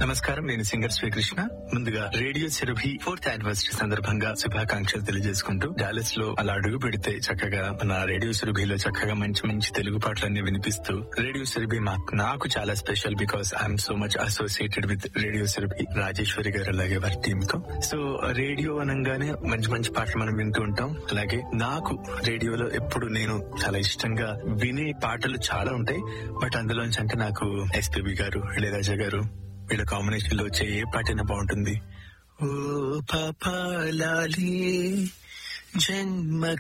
నమస్కారం నేను సింగర్ శ్రీకృష్ణ ముందుగా రేడియో చెరుభి ఫోర్త్ యానివర్సరీ సందర్భంగా శుభాకాంక్షలు తెలియజేసుకుంటూ డాలస్ లో అలా అడుగు పెడితే చక్కగా మన రేడియో చెరుభిలో చక్కగా మంచి మంచి తెలుగు పాటలన్నీ వినిపిస్తూ రేడియో చెరుభి మాకు నాకు చాలా special because I'm so much associated with radio Cherubhi Rajeshwari garu అలాగే వారి టీమ్ తో సో రేడియో అనగానే మంచి మంచి పాటలు మనం వింటూ ఉంటాం అలాగే నాకు రేడియోలో ఎప్పుడు నేను చాలా ఇష్టంగా వినే పాటలు చాలా ఉంటాయి బట్ అందులోంచి అంటే నాకు ఎస్పీబి గారు ఇళయరాజా గారు వీళ్ళ కాంబినేషన్ లో వచ్చే ఏ పాటైనా బాగుంటుంది ఓ పాపాలి జన్మ